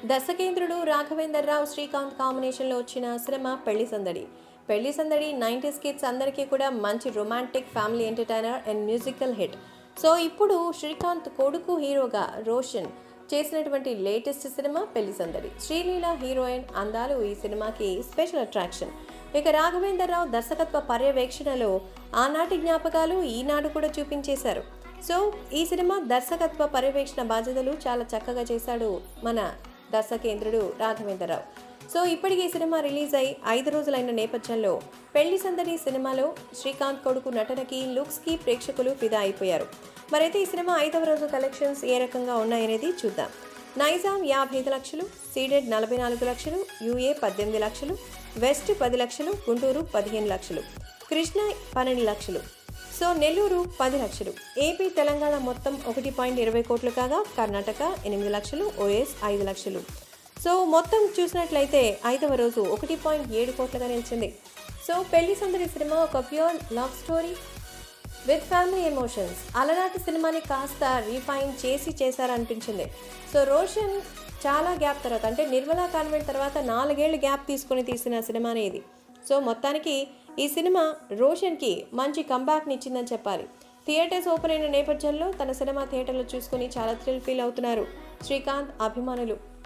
దర్శకేంద్రుడు రాఘవేందర్ రావు శ్రీకాంత్ కాంబినేషన్లో వచ్చిన సినిమా పెళ్లి సందడి పెళ్లి సందడి నైంటీస్ కిడ్స్ అందరికీ కూడా మంచి romantic family entertainer and musical hit so ఇప్పుడు శ్రీకాంత్ కొడుకు హీరోగా రోషన్ చేసినటువంటి లేటెస్ట్ సినిమా పెళ్లి సందడి శ్రీలీల హీరోయిన్ అందాలు ఈ సినిమాకి స్పెషల్ అట్రాక్షన్ ఇక రాఘవేందర్ రావు దర్శకత్వ పర్యవేక్షణలో ఆనాటి జ్ఞాపకాలు ఈనాడు కూడా చూపించేశారు సో ఈ సినిమా దర్శకత్వ పర్యవేక్షణ బాధ్యతలు చాలా చక్కగా చేశాడు మన దర్శకేంద్రుడు రాఘవేంద్రరావు సో ఇప్పటికి ఈ సినిమా రిలీజ్ అయి ఐదు రోజులైన నేపథ్యంలో పెళ్లి సందడి సినిమాలో శ్రీకాంత్ కొడుకు నటనకి లుక్స్కి ప్రేక్షకులు ఫిదా అయిపోయారు మరైతే ఈ సినిమా ఐదవ రోజు కలెక్షన్స్ ఏ రకంగా ఉన్నాయనేది చూద్దాం నైజాం యాభై ఐదు లక్షలు సీడెడ్ నలభై నాలుగు లక్షలు యూఏ పద్దెనిమిది లక్షలు వెస్ట్ పది లక్షలు గుంటూరు పదిహేను లక్షలు కృష్ణ పన్నెండు లక్షలు సో నెల్లూరు పది లక్షలు ఏపీ తెలంగాణ మొత్తం ఒకటి పాయింట్ ఇరవై కోట్లు కాగా కర్ణాటక ఎనిమిది లక్షలు ఓఎస్ ఐదు లక్షలు సో మొత్తం చూసినట్లయితే ఐదవ రోజు ఒకటి పాయింట్ ఏడు కోట్లుగా నిలిచింది సో పెళ్లి సందడి సినిమా ఒక pure love story with family emotions అలనాటి సినిమాని కాస్త రీఫైన్ చేసి చేశారనిపించింది సో రోషన్ చాలా గ్యాప్ తర్వాత అంటే నిర్మలా కాన్వెంట్ తర్వాత నాలుగేళ్లు గ్యాప్ తీసుకొని తీసిన సినిమానే ఇది సో మొత్తానికి ఈ సినిమా రోషన్కి మంచి కంబ్యాక్ని ఇచ్చిందని చెప్పాలి థియేటర్స్ ఓపెన్ అయిన నేపథ్యంలో తన సినిమా థియేటర్లో చూసుకొని చాలా థ్రిల్ ఫీల్ అవుతున్నారు శ్రీకాంత్ అభిమానులు